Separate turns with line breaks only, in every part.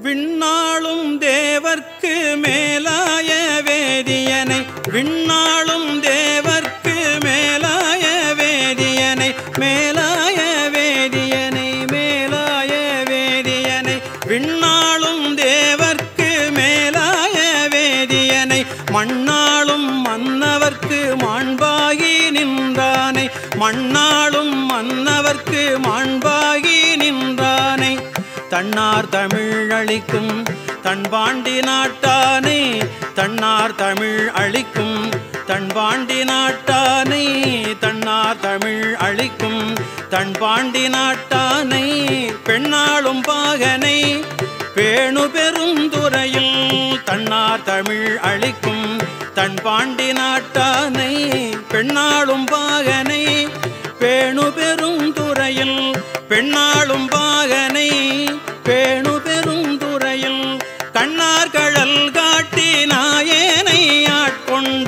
விண்ணாளும் தேவர்க்கு மேலாய வேதியனை விண்ணாளும் தேவர்க்கு மேலாய வேதியனை மேலாய வேதியனை மேலாய வேதியனை விண்ணாளும் தேவர்க்கு மேலாய வேதியனை மண்ணாளும் மன்னவர்க்கு மாண்பாகி நின்றானை மண்ணாளும் மன்னவர்க்கு மாண்பாகி நின்றானை தன்னார் தமிழ் அளிக்கும் தன்பாண்டி நாட்டானை தன்னார் தமிழ் அளிக்கும் தன்பாண்டி நாட்டானை தன்னார் தமிழ் அளிக்கும் தன்பாண்டி நாட்டானை பெண்ணாளும் பாகனை பேணு பெரும் துறையில் தன்னார் தமிழ் அளிக்கும் தன் பாண்டி நாட்டானை பெண்ணாளும் பாகனை பேணு பெரும் துறையில் பெண்ணாளும் பாகனை பேணு பெரும் துறையில் கண்ணார் கழல் காட்டி நாயேனை ஆட்கொண்ட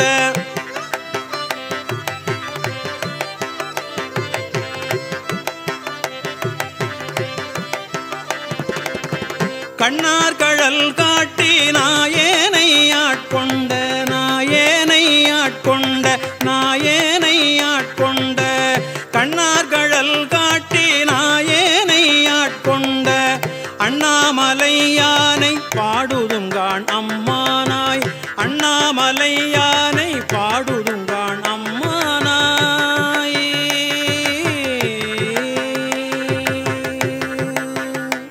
கண்ணார் கழல் காட்டி நாயேனை ஆட்கொண்ட நாயேனை ஆட்கொண்ட நாயேனை ஆட்கொண்ட கண்ணார் கழல் காட்டி நாயேனை ஆட்கொண்ட அண்ணாமலை யானை பாடுதுங்கான் அம்மானாய் அண்ணாமலை யானை பாடுதுங்கான் அம்மானாய்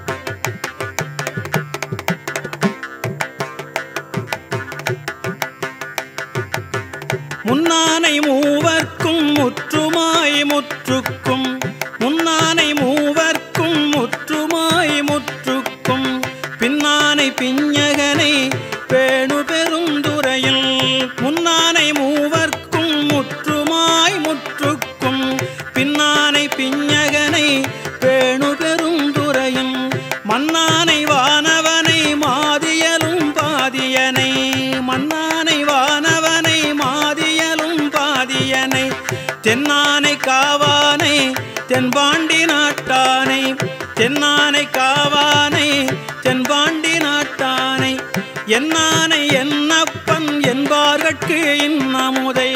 முன்னானை மூவர்க்கும் முற்றுமாய் முற்றுக்கும் முன்னானை மூவர்க்கும் முற்றுமாய் முற்றுக்கும் பின்னானை பிஞகனை பேணு பெரும் துறையில் முன்னானை மூவர்க்கும் முற்றுமாய் முற்றுக்கும் பின்னானை பிஞகனை பேணு பெரும் துறையும் மன்னானை வானவனை மாதியலும் பாதியனை மன்னானை வானவனை மாதியலும் பாதியனை தென்னானை காவானை தென்பாண்டி நாட்டானை தென்னானை காவானை தென்பாண்டி நாட்டானை என்னானை என்னப்பன் என்பார்கட்கு இன்னமுதை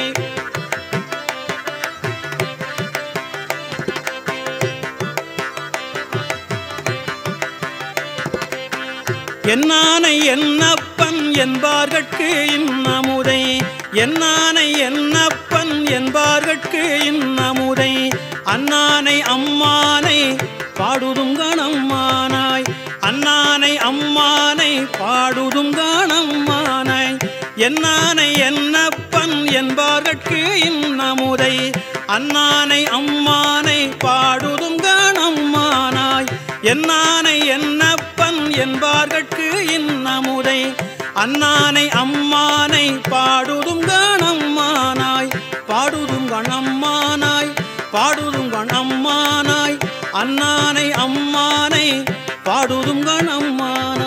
என்னானை என்னப்பன் என்பார்கட்கு இன்னமுதை என்னானை என்னப்பன் என்பார்கட்கு இன்னமுதை அண்ணானை அம்மானை பாடுதும் கணம்மானாய் அண்ணானை அம்மானை பாடுதும் கணம்மானாய் என்னானை என்னப்பன் என்பார்கட்கு இன்னமுதை அண்ணானை அம்மானை பாடுதும் கணம்மானாய் என்னானை என்னப்பன் என்பார்கட்கு இன்னமுதை அண்ணானை அம்மானை பாடுதும் கணம்மானாய் பாடுதும் கணம்மானாய் பாடுதும் கணம்மானாய் அண்ணானை அம்மானை பாடுதும் கணம்மானாய்